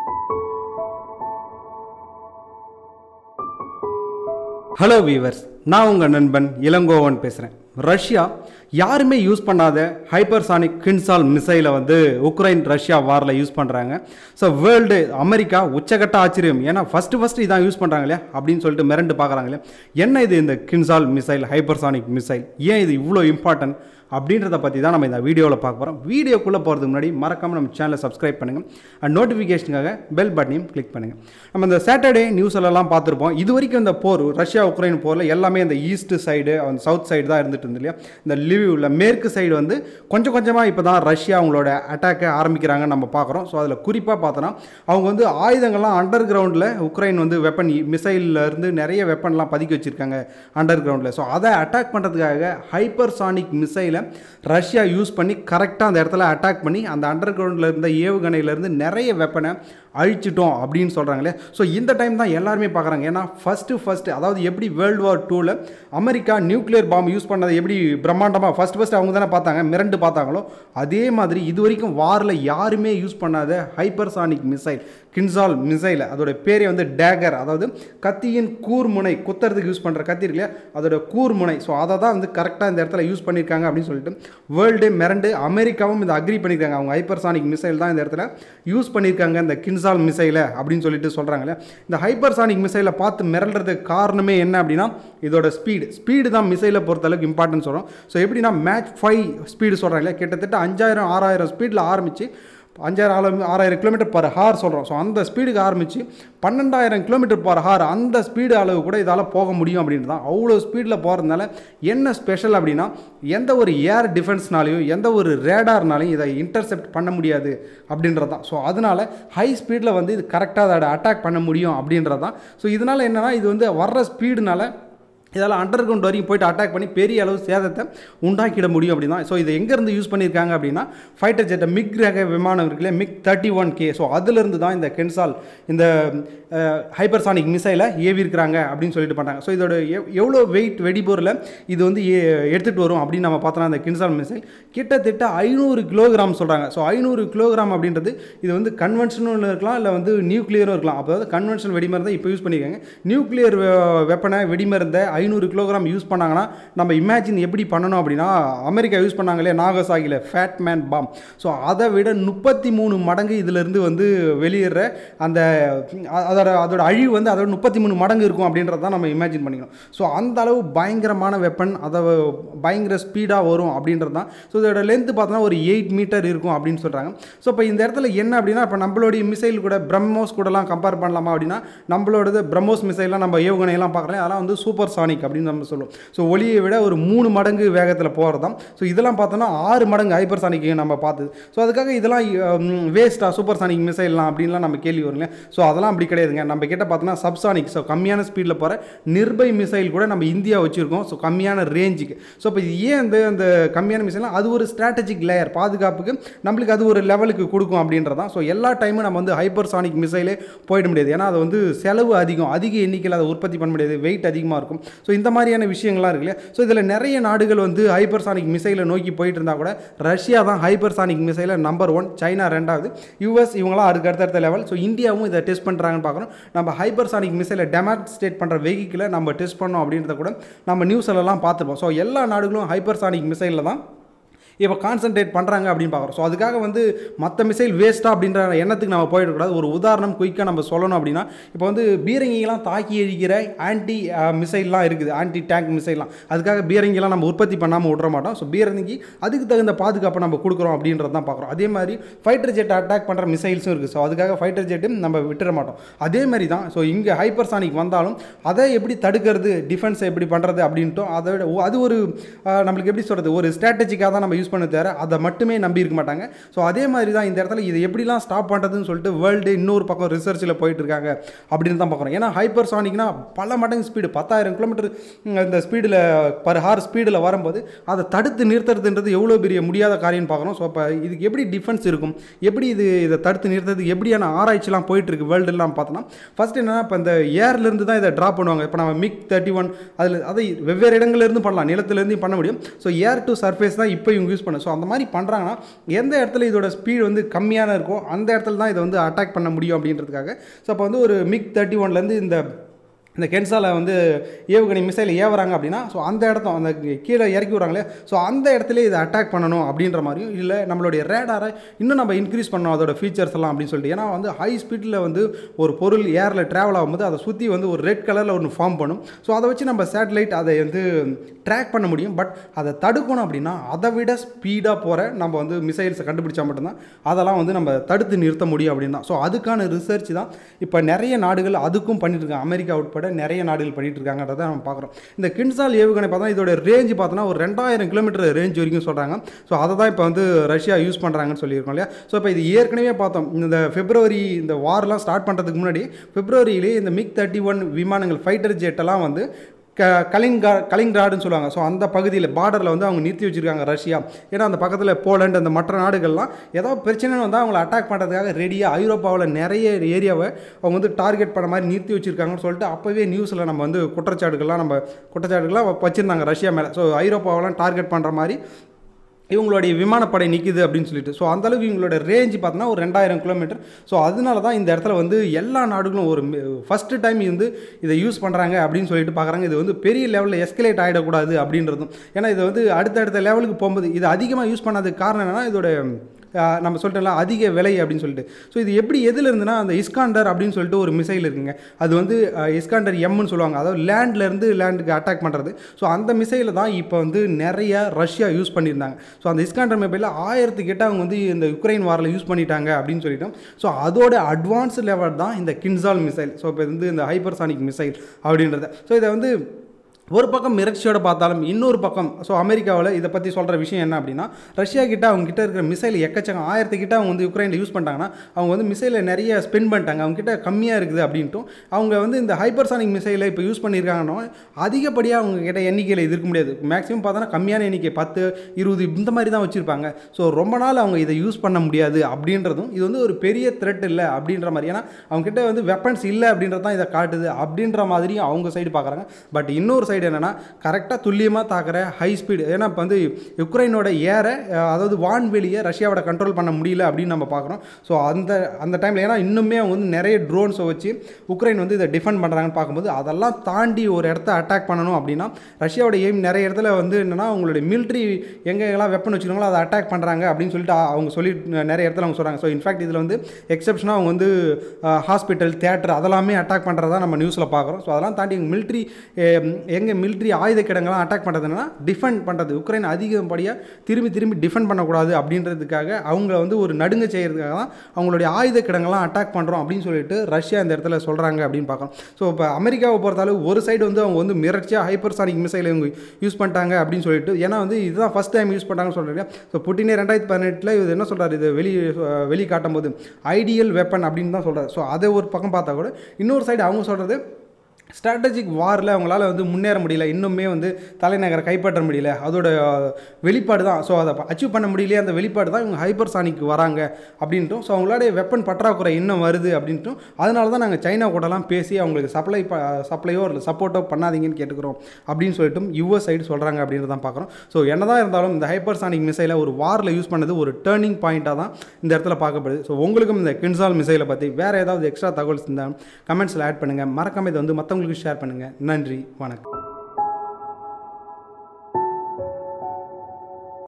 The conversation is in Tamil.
ஹலோ வீவர்ஸ் நான் உங்கள் நண்பன் இளங்கோவன் பேசுகிறேன் ரஷ்யா யாருமே யூஸ் பண்ணாத ஹைப்பர்சானிக் கின்சால் மிசைலை வந்து உக்ரைன் ரஷ்யா வாரில் யூஸ் பண்ணுறாங்க ஸோ வேர்ல்டு அமெரிக்கா உச்சகட்ட ஆச்சரியம் ஏன்னா ஃபஸ்ட்டு ஃபஸ்ட்டு இதான் யூஸ் பண்ணுறாங்க இல்லையா அப்படின்னு சொல்லிட்டு மிரண்டு பார்க்குறாங்க இல்லையா என்ன இது இந்த கின்சால் மிசைல் ஹைப்பர்சானிக் மிசைல் ஏன் இது இவ்வளோ இம்பார்ட்டன்ட் அப்படின்றத பற்றி தான் நம்ம இந்த வீடியோவில் பார்க்க போகிறோம் வீடியோக்குள்ளே போகிறதுக்கு முன்னாடி மறக்காமல் நம்ம சேனலை சப்ஸ்கிரைப் பண்ணுங்கள் அண்ட் நோட்டிஃபிகேஷனுக்காக பெல் பட்டனையும் கிளிக் பண்ணுங்கள் நம்ம இந்த சாட்டர்டே நியூஸ் எல்லாம் பார்த்துருப்போம் இது வரைக்கும் இந்த போர் ரஷ்யா உக்ரைன் போரில் எல்லாமே இந்த ஈஸ்ட் சைடு அந்த சவுத் சைடு தான் இருந்துட்டு இருந்து இல்லையா இந்த லிவியூவில் மேற்கு சைடு வந்து கொஞ்சம் கொஞ்சமாக இப்போ தான் ரஷ்யா அவங்களோட அட்டாக்கை ஆரம்பிக்கிறாங்கன்னு நம்ம பார்க்குறோம் ஸோ அதில் குறிப்பாக பார்த்தோன்னா அவங்க வந்து ஆயுதங்கள்லாம் அண்டர் கிரவுண்டில் உக்ரைன் வந்து வெப்பன் மிசைல்லேருந்து நிறைய வெப்பன்லாம் பதுக்கி வச்சுருக்காங்க அண்டர் கிரவுண்டில் ஸோ அதை அட்டாக் பண்ணுறதுக்காக ஹைப்பர்சானிக் மிசைலை ரஷ்யா யூஸ் பண்ணி கரெக்டாக அந்த இடத்துல அட்டாக் பண்ணி அந்த அண்டர் கிரவுண்டில் இருந்த ஏவுகணையிலேருந்து நிறைய வெப்பனை அழிச்சிட்டோம் அப்படின்னு சொல்கிறாங்களே ஸோ இந்த டைம் தான் எல்லாருமே பார்க்குறாங்க ஏன்னா ஃபஸ்ட்டு ஃபஸ்ட்டு அதாவது எப்படி வேர்ல்டு வார் டூவில் அமெரிக்கா நியூக்ளியர் பாம்பு யூஸ் பண்ணதை எப்படி பிரம்மாண்டமாக ஃபஸ்ட் ஃபஸ்ட் அவங்க தானே பார்த்தாங்க மிரண்டு பார்த்தாங்களோ அதே மாதிரி இது வரைக்கும் வாரில் யாருமே யூஸ் பண்ணாத ஹைப்பர்சானிக் மிசைல் கின்சால் மிசைல் அதோட பேரே வந்து டேகர் அதாவது கத்தியின் கூர்முனை குத்துறதுக்கு யூஸ் பண்ணுற கத்தி இருக்கு இல்லையா அதோட கூர்முனை ஸோ அதை தான் வந்து கரெக்டாக இந்த இடத்துல யூஸ் பண்ணியிருக்காங்க அப்படின்னு சொல்லிட்டு வேர்ல்டு மிரண்டு அமெரிக்காவும் இந்த அக்ரி பண்ணியிருக்காங்க அவங்க ஹைப்பர்சானிக் மிசைல் தான் இந்த இடத்துல யூஸ் பண்ணியிருக்காங்க இந்த கின்சால் மிசைலை அப்படின்னு சொல்லிட்டு சொல்கிறாங்களே இந்த ஹைப்பர்சானிக் மிசைலை பார்த்து மிரள்றதுக்கு காரணமே என்ன அப்படின்னா இதோட ஸ்பீடு ஸ்பீடு தான் மிசைலை பொறுத்தளவுக்கு இம்பார்ட்டன்ஸ் சொல்கிறோம் ஸோ எப்படின்னா மேட்ச் ஃபைவ் ஸ்பீடு சொல்கிறாங்களே கிட்டத்தட்ட அஞ்சாயிரம் ஆறாயிரம் ஸ்பீடில் ஆரம்பித்து அஞ்சாயிரம் ஆறு ஆறாயிரம் கிலோமீட்டர் பர் ஹார் சொல்கிறோம் ஸோ அந்த ஸ்பீடுக்கு ஆரம்பித்து பன்னெண்டாயிரம் கிலோமீட்டர் பர் ஹார் அந்த ஸ்பீடு அளவு கூட இதால் போக முடியும் அப்படின்ட்டு தான் அவ்வளோ ஸ்பீடில் போகிறதுனால என்ன ஸ்பெஷல் அப்படின்னா எந்த ஒரு ஏர் டிஃபென்ஸ்னாலையும் எந்த ஒரு ரேடார்னாலையும் இதை இன்டர்செப்ட் பண்ண முடியாது அப்படின்றது தான் ஸோ அதனால் ஹை ஸ்பீடில் வந்து இது கரெக்டாக அதை அட்டாக் பண்ண முடியும் அப்படின்றது தான் ஸோ இதனால் என்னென்னா இது வந்து வர்ற ஸ்பீடுனால இதால் அண்டர் கிரவுண்ட் வரைக்கும் போயிட்டு அட்டாக் பண்ணி பெரிய அளவு சேதத்தை உண்டாக்கிட முடியும் அப்படின்னா ஸோ இதை எங்கேருந்து யூஸ் பண்ணியிருக்காங்க அப்படின்னா ஃபைட்டர் ஜெட்டை மிக் ரக விமானம் இருக்குல்ல MiG thirty one K so அதுலேருந்து தான் இந்த கென்சால் இந்த ஹைப்பர்சானிக் மிசைலை ஏவிருக்கிறாங்க அப்படின்னு சொல்லிட்டு பண்ணுறாங்க ஸோ இதோட எவ் எவ்வளோ வெயிட் வெடிபொருளை இது வந்து எடுத்துகிட்டு வரும் அப்படின்னு நம்ம பார்த்தோன்னா அந்த கின்சால் மிசைல் கிட்டத்தட்ட ஐநூறு கிலோகிராம் சொல்கிறாங்க ஸோ ஐநூறு கிலோகிராம் அப்படின்றது இது வந்து கன்வென்ஷனும் இருக்கலாம் இல்லை வந்து நியூக்ளியரும் இருக்கலாம் அதாவது கன்வென்ஷனல் வெடிமருந்தை இப்போ யூஸ் பண்ணியிருக்காங்க நியூக்ளியர் வெப்பனை வெடிமருந்தை ஐநூறு கிலோகிராம் யூஸ் பண்ணாங்கன்னா நம்ம இமேஜின் எப்படி பண்ணணும் அப்படின்னா அமெரிக்கா யூஸ் பண்ணாங்களே நாகசாகியில் ஃபேட் மேன் பாம் ஸோ அதை விட முப்பத்தி மூணு மடங்கு இதிலிருந்து வந்து வெளியேற அந்த அதோட அதோட அழிவு வந்து அதோட முப்பத்தி மூணு மடங்கு இருக்கும் அப்படின்றத தான் நம்ம இமேஜின் பண்ணிக்கணும் ஸோ அந்த அளவு பயங்கரமான வெப்பன் அதை பயங்கர ஸ்பீடாக வரும் அப்படின்றது தான் ஸோ இதோட லென்த்து பார்த்தோன்னா ஒரு எயிட் மீட்டர் இருக்கும் அப்படின்னு சொல்கிறாங்க ஸோ இப்போ இந்த இடத்துல என்ன அப்படின்னா இப்போ நம்மளுடைய மிசைல் கூட பிரம்மோஸ் கூடலாம் கம்பேர் பண்ணலாமா அப்படின்னா நம்மளோடது பிரம்மோஸ் மிசைல்லாம் நம்ம ஏவுகணையெல்லாம் பார்க்குறேன் அதெல்லாம் வந்து சூப்பர் சானிக் அப்படின்னு நம்ம சொல்லுவோம் ஸோ ஒளியை விட ஒரு மூணு மடங்கு வேகத்தில் போகிறதாம் ஸோ இதெல்லாம் பார்த்தோன்னா ஆறு மடங்கு ஹைப்பர் சானிக் நம்ம பார்த்தது ஸோ அதுக்காக இதெல்லாம் வேஸ்ட்டாக சூப்பர் சானிக் மிசைல்லாம் அப்படின்லாம் நம்ம கேள்வி வரும் இல்லையா ஸோ அதெல்லாம் அப்படி கிடையாதுங்க நம்ம கிட்ட பார்த்தோன்னா சப்சானிக் ஸோ கம்மியான ஸ்பீடில் போகிற நிர்பை மிசைல் கூட நம்ம இந்தியா வச்சுருக்கோம் ஸோ கம்மியான ரேஞ்சுக்கு ஸோ இப்போ இது ஏன் அந்த அந்த கம்மியான மிசைல்லாம் அது ஒரு ஸ்ட்ராட்டஜிக் லேயர் பாதுகாப்புக்கு நம்மளுக்கு அது ஒரு லெவலுக்கு கொடுக்கும் அப்படின்றதான் ஸோ எல்லா டைமும் நம்ம வந்து ஹைப்பர் சானிக் மிசைலே போயிட முடியாது ஏன்னா அது வந்து செலவு அதிகம் அதிக எண்ணிக்கையில் அதை உற்பத்தி பண்ண முடியாது வெயிட் அதிகமாக இருக்கும் ஸோ இந்த மாதிரியான விஷயங்கள்லாம் இருக்கு இல்லையா ஸோ இதில் நிறைய நாடுகள் வந்து ஹைப்பர்சானிக் மிசைலை நோக்கி போயிட்டு இருந்தால் கூட ரஷ்யா தான் ஹைப்பர்சானிக் மிசைல நம்பர் ஒன் சைனா ரெண்டாவது யூஎஸ் இவங்களாம் அதுக்கு அடுத்தடுத்த லெவல் ஸோ இந்தியாவும் இதை டெஸ்ட் பண்ணுறாங்கன்னு பார்க்குறோம் நம்ம ஹைப்பர்சானிக் மிசைலை டெமான்ஸ்ட்ரேட் பண்ணுற வெஹிக்கிளை நம்ம டெஸ்ட் பண்ணோம் அப்படின்றத கூட நம்ம நியூஸ்லலாம் பார்த்துருப்போம் ஸோ எல்லா நாடுகளும் ஹைப்பர்சானிக் மிசைலில் தான் இப்போ கான்சென்ட்ரேட் பண்ணுறாங்க அப்படின்னு பார்க்குறோம் ஸோ அதுக்காக வந்து மற்ற மிசைல் வேஸ்ட்டாக அப்படின்ற எண்ணத்துக்கு நம்ம போயிடக்கூடாது ஒரு உதாரணம் குயிக்காக நம்ம சொல்லணும் அப்படின்னா இப்போ வந்து பீரங்கிலாம் தாக்கி அழிக்கிற ஆன்டி மிசைல்லாம் இருக்குது ஆன்டி டேங்க் மிசைல்லாம் அதுக்காக பீரங்கிலாம் நம்ம உற்பத்தி பண்ணாமல் விட்ற மாட்டோம் ஸோ பீரங்கி அதுக்கு தகுந்த பாதுகாப்பை நம்ம கொடுக்குறோம் அப்படின்றது தான் பார்க்குறோம் அதே மாதிரி ஃபைட்டர் ஜெட் அட்டாக் பண்ணுற மிசைல்ஸும் இருக்குது ஸோ அதுக்காக ஃபைட்டர் ஜெட்டும் நம்ம விட்டுற மாட்டோம் அதே மாதிரி தான் ஸோ இங்கே ஹைப்பர்சானிக் வந்தாலும் அதை எப்படி தடுக்கிறது டிஃபென்ஸை எப்படி பண்ணுறது அப்படின்ட்டும் அதை விட அது ஒரு நம்மளுக்கு எப்படி சொல்கிறது ஒரு ஸ்ட்ராட்டஜிக்காக தான் நம்ம யூஸ் பண்ண தவிர அதை மட்டுமே நம்பி இருக்க மாட்டாங்க ஸோ அதே மாதிரி தான் இந்த இடத்துல இது எப்படிலாம் ஸ்டாப் பண்ணுறதுன்னு சொல்லிட்டு வேர்ல்டு இன்னொரு பக்கம் ரிசர்ச்சில் போயிட்டு இருக்காங்க அப்படின்னு தான் பார்க்குறோம் ஏன்னா ஹைப்பர் சானிக்னா பல மடங்கு ஸ்பீடு பத்தாயிரம் கிலோமீட்டர் இந்த ஸ்பீடில் பர் ஹார் ஸ்பீடில் வரும்போது அதை தடுத்து நிறுத்துறதுன்றது எவ்வளோ பெரிய முடியாத காரியம்னு பார்க்குறோம் ஸோ அப்போ இதுக்கு எப்படி டிஃபென்ஸ் இருக்கும் எப்படி இது இதை தடுத்து நிறுத்துறதுக்கு எப்படியான ஆராய்ச்சிலாம் போயிட்டு இருக்கு வேர்ல்டுலாம் பார்த்தோன்னா ஃபஸ்ட் என்னன்னா இப்போ இந்த ஏர்லேருந்து தான் இதை ட்ராப் பண்ணுவாங்க இப்போ நம்ம மிக் தேர்ட்டி ஒன் அதில் அதை வெவ்வேறு இடங்கள்லேருந்து பண்ணலாம் நிலத்துலேருந்து பண்ண முடியும் ஸோ ஏர் டு சர்ஃபேஸ் தான் இப்போ இவங்க யூஸ் பண்ண ஸோ அந்த மாதிரி பண்ணுறாங்கன்னா எந்த இடத்துல இதோட ஸ்பீடு வந்து கம்மியான இருக்கோ அந்த இடத்துல தான் இதை வந்து அட்டாக் பண்ண முடியும் அப்படின்றதுக்காக ஸோ அப்போ வந்து ஒரு மிக் தேர்ட்டி ஒன்லேருந்து இந்த இந்த கென்சால வந்து ஏவுகணை மிசைல் ஏவுறாங்க அப்படின்னா ஸோ அந்த இடத்த அந்த கீழே இறக்கி விட்றாங்களே ஸோ அந்த இடத்துல இதை அட்டாக் பண்ணணும் அப்படின்ற மாதிரியும் இல்லை நம்மளுடைய ரேடாரை இன்னும் நம்ம இன்க்ரீஸ் பண்ணணும் அதோட ஃபீச்சர்ஸ் எல்லாம் அப்படின்னு சொல்லிட்டு ஏன்னா வந்து ஹை ஸ்பீடில் வந்து ஒரு பொருள் ஏரில் ட்ராவல் ஆகும்போது அதை சுற்றி வந்து ஒரு ரெட் கலரில் ஒன்று ஃபார்ம் பண்ணும் ஸோ அதை வச்சு நம்ம சேட்டலைட் அதை வந்து ட்ராக் பண்ண முடியும் பட் அதை தடுக்கணும் அப்படின்னா அதை விட ஸ்பீடாக போகிற நம்ம வந்து மிசைல்ஸை கண்டுபிடிச்சா மட்டும்தான் அதெல்லாம் வந்து நம்ம தடுத்து நிறுத்த முடியும் அப்படின்னு தான் ஸோ அதுக்கான ரிசர்ச் தான் இப்போ நிறைய நாடுகள் அதுக்கும் பண்ணிட்டு இருக்காங்க அமெரிக்கா உட்பட நிறைய நாடுகள் பண்ணிட்டு இருக்காங்கன்றதை நம்ம பார்க்குறோம் இந்த கின்சால் ஏவுகணை பார்த்தா இதோட ரேஞ்ச் பார்த்தோன்னா ஒரு ரெண்டாயிரம் கிலோமீட்டர் ரேஞ்ச் வரைக்கும் சொல்கிறாங்க ஸோ அதை தான் இப்போ வந்து ரஷ்யா யூஸ் பண்ணுறாங்கன்னு சொல்லியிருக்கோம் இல்லையா ஸோ இப்போ இது ஏற்கனவே பார்த்தோம் இந்த பிப்ரவரி இந்த வார்லாம் ஸ்டார்ட் பண்ணுறதுக்கு முன்னாடி பிப்ரவரியிலே இந்த மிக் தேர்ட்டி ஒன் விமானங்கள் ஃபைட்டர் ஜெட்டெல்லாம் வந்து க கலிங்கா கலிங்ராடுன்னு சொல்லுவாங்க ஸோ அந்த பகுதியில் பார்டரில் வந்து அவங்க நிறுத்தி வச்சிருக்காங்க ரஷ்யா ஏன்னா அந்த பக்கத்தில் போலண்ட் அந்த மற்ற நாடுகள்லாம் ஏதாவது பிரச்சனைன்னு வந்தால் அவங்கள அட்டாக் பண்ணுறதுக்காக ரெடியாக ஐரோப்பாவில் நிறைய ஏரியாவை அவங்க வந்து டார்கெட் பண்ண மாதிரி நிறுத்தி வச்சிருக்காங்கன்னு சொல்லிட்டு அப்போவே நியூஸில் நம்ம வந்து குற்றச்சாட்டுகள்லாம் நம்ம குற்றச்சாட்டுகள்லாம் வச்சுருந்தாங்க ரஷ்யா மேலே ஸோ ஐரோப்பாவெல்லாம் டார்கெட் பண்ணுற மாதிரி இவங்களுடைய விமானப்படை நிற்குது அப்படின்னு சொல்லிட்டு ஸோ அந்தளவுக்கு இவங்களோட ரேஞ்ச் பார்த்தோன்னா ஒரு ரெண்டாயிரம் கிலோமீட்டர் ஸோ அதனால தான் இந்த இடத்துல வந்து எல்லா நாடுகளும் ஒரு ஃபஸ்ட்டு டைம் வந்து இதை யூஸ் பண்ணுறாங்க அப்படின்னு சொல்லிட்டு பார்க்குறாங்க இது வந்து பெரிய லெவலில் எஸ்கலேட் ஆகிடக்கூடாது அப்படின்றதும் ஏன்னா இது வந்து அடுத்தடுத்த லெவலுக்கு போகும்போது இது அதிகமாக யூஸ் பண்ணதுக்கு காரணம் என்னென்னா இதோட ஆஹ் நம்ம சொல்லிட்டோம்ல அதிக விலை அப்படின்னு சொல்லிட்டு ஸோ இது எப்படி எதில் இருந்துன்னா அந்த இஸ்காண்டர் அப்படின்னு சொல்லிட்டு ஒரு மிசைல் இருக்குங்க அது வந்து ஆஹ் இஸ்காண்டர் எம்னு சொல்லுவாங்க அதாவது லேண்ட்லேருந்து லேண்டுக்கு அட்டாக் பண்ணுறது ஸோ அந்த மிசைலை தான் இப்போ வந்து நிறைய ரஷ்யா யூஸ் பண்ணியிருந்தாங்க ஸோ அந்த இஸ்காண்டர் மொபைலில் ஆயிரத்து கிட்ட அவங்க வந்து இந்த யுக்ரைன் வாரில் யூஸ் பண்ணிட்டாங்க அப்படின்னு சொல்லிட்டோம் ஸோ அதோட அட்வான்ஸ் லெவல் தான் இந்த கின்சால் மிசைல் ஸோ இப்போ வந்து இந்த ஹைப்பர்சானிக் மிசைல் அப்படின்றத ஸோ இதை வந்து ஒரு பக்கம் மிரட்சியோட பார்த்தாலும் இன்னொரு பக்கம் ஸோ அமெரிக்காவில் இதை பற்றி சொல்கிற விஷயம் என்ன அப்படின்னா ரஷ்யா கிட்ட அவங்க கிட்ட இருக்கிற மிசைல் எக்கச்சக்கம் ஆயிரத்து கிட்ட அவங்க வந்து யுக்ரைனில் யூஸ் பண்ணிட்டாங்கன்னா அவங்க வந்து மிசைலை நிறைய ஸ்பெண்ட் பண்ணிட்டாங்க அவங்க கிட்ட கம்மியாக இருக்குது அப்படின்ட்டும் அவங்க வந்து இந்த ஹைப்பர்சானிக் மிசைலை இப்போ யூஸ் பண்ணியிருக்காங்கன்னா அதிகப்படியாக அவங்க கிட்ட எண்ணிக்கையில் இது இருக்க முடியாது மேக்ஸிமம் பார்த்தோன்னா கம்மியான எண்ணிக்கை பத்து இருபது இந்த மாதிரி தான் வச்சுருப்பாங்க ஸோ ரொம்ப நாள் அவங்க இதை யூஸ் பண்ண முடியாது அப்படின்றதும் இது வந்து ஒரு பெரிய த்ரெட் இல்லை அப்படின்ற மாதிரி ஏன்னா அவங்க கிட்ட வந்து வெப்பன்ஸ் இல்லை அப்படின்றது தான் இதை காட்டுது அப்படின்ற மாதிரியும் அவங்க சைடு பார்க்குறாங்க பட் இன்னொரு சைடு என்னென்னா கரெக்டாக துல்லியமாக தாக்குற ஹை ஸ்பீடு ஏன்னா இப்போ வந்து யுக்ரைனோட ஏற அஹ், அதாவது வான்வெளியை ரஷ்யாவோட கண்ட்ரோல் பண்ண முடியல அப்படின்னு நம்ம பார்க்குறோம் ஸோ அந்த அந்த டைமில் ஏன்னா இன்னுமே அவங்க வந்து நிறைய ட்ரோன்ஸை வச்சு உக்ரைன் வந்து இதை டிஃபெண்ட் பண்ணுறாங்கன்னு பார்க்கும்போது அதெல்லாம் தாண்டி ஒரு இடத்த அட்டாக் பண்ணணும் அப்படின்னா ரஷ்யாவோட எய்ம் நிறைய இடத்துல வந்து என்னென்னா அவங்களுடைய மிலிட்ரி எங்கெல்லாம் வெப்பன் வச்சுருக்காங்களோ அதை அட்டாக் பண்ணுறாங்க அப்படின்னு சொல்லிட்டு அ- அவங்க சொல்லி நிறைய இடத்துல அவங்க சொல்கிறாங்க ஸோ இன்ஃபேக்ட் இதில் வந்து எக்ஸப்ஷனாக அவங்க வந்து ஹாஸ்பிட்டல் தேட்டர் அதெல்லாமே அட்டாக் பண்ணுறதா நம்ம நியூஸில் பார்க்குறோம் ஸோ அதெல்லாம் தாண்டி எங்கள் மிலிட்ரி எங்கள் மிலிட்ரி ஆயுத கிடங்கெல்லாம் அட்டாக் பண்ணுறது என்னன்னா டிஃபெண்ட் பண்ணுறது உக்ரைன் அதிகப்படியாக திரும்பி திரும்பி டிஃபெண்ட் பண்ணக்கூடாது அப்படின்றதுக்காக அவங்கள வந்து ஒரு நடுங்க செய்கிறதுக்காக தான் அவங்களுடைய ஆயுத கிடங்கெல்லாம் அட்டாக் பண்ணுறோம் அப்படின்னு சொல்லிட்டு ரஷ்யா இந்த இடத்துல சொல்கிறாங்க அப்படின்னு பார்க்குறோம் ஸோ இப்போ அமெரிக்காவை பொறுத்தளவு ஒரு சைடு வந்து அவங்க வந்து மிரட்சியாக ஹைப்பர்சானிக் மிசைல் இவங்க யூஸ் பண்ணிட்டாங்க அப்படின்னு சொல்லிட்டு ஏன்னா வந்து இதுதான் ஃபஸ்ட் டைம் யூஸ் பண்ணுறாங்கன்னு சொல்கிறாங்க ஸோ புட்டினே ரெண்டாயிரத்தி பதினெட்டில் இது என்ன சொல்கிறார் இது வெளி அஹ் வெளி காட்டும் போது ஐடியல் வெப்பன் அப்படின்னு தான் சொல்கிறார் ஸோ அதை ஒரு பக்கம் பார்த்தா கூட இன்னொரு சைடு அவங்க சொல்கிறது ஸ்ட்ராட்டஜிக் வாரில் அவங்களால வந்து முன்னேற முடியல இன்னுமே வந்து தலைநகரை கைப்பற்ற முடியல அதோட அஹ், வெளிப்பாடு தான் ஸோ அதை அச்சீவ் பண்ண முடியலையே அந்த வெளிப்பாடு தான் இவங்க ஹைப்பர்சானிக் வராங்க அப்படின்ட்டும் ஸோ அவங்களுடைய வெப்பன் பற்றாக்குறை இன்னும் வருது அப்படின்ட்டும் அதனால தான் நாங்கள் சைனா கூடலாம் பேசி அவங்களுக்கு சப்ளை சப்ளையோ இல்லை சப்போர்ட்டோ பண்ணாதீங்கன்னு கேட்டுக்கிறோம் அப்படின்னு சொல்லிட்டு யுஎஸ் சைடு சொல்கிறாங்க அப்படின்றத தான் பார்க்குறோம் ஸோ என்னதான் இருந்தாலும் இந்த ஹைப்பர்சானிக் மிசைலை ஒரு வாரில் யூஸ் பண்ணது ஒரு டேர்னிங் பாயிண்ட்டாக தான் இந்த இடத்துல பார்க்கப்படுது ஸோ உங்களுக்கும் இந்த கின்சால் மிசைலை பற்றி வேறு ஏதாவது எக்ஸ்ட்ரா தகவல்ஸ் இருந்தால் கமெண்ட்ஸில் ஆட் பண்ணுங்கள் மறக்காம இதை வந்து மற்றவங்களுக்கு ஷேர் பண்ணுங்கள் நன்றி வணக்கம்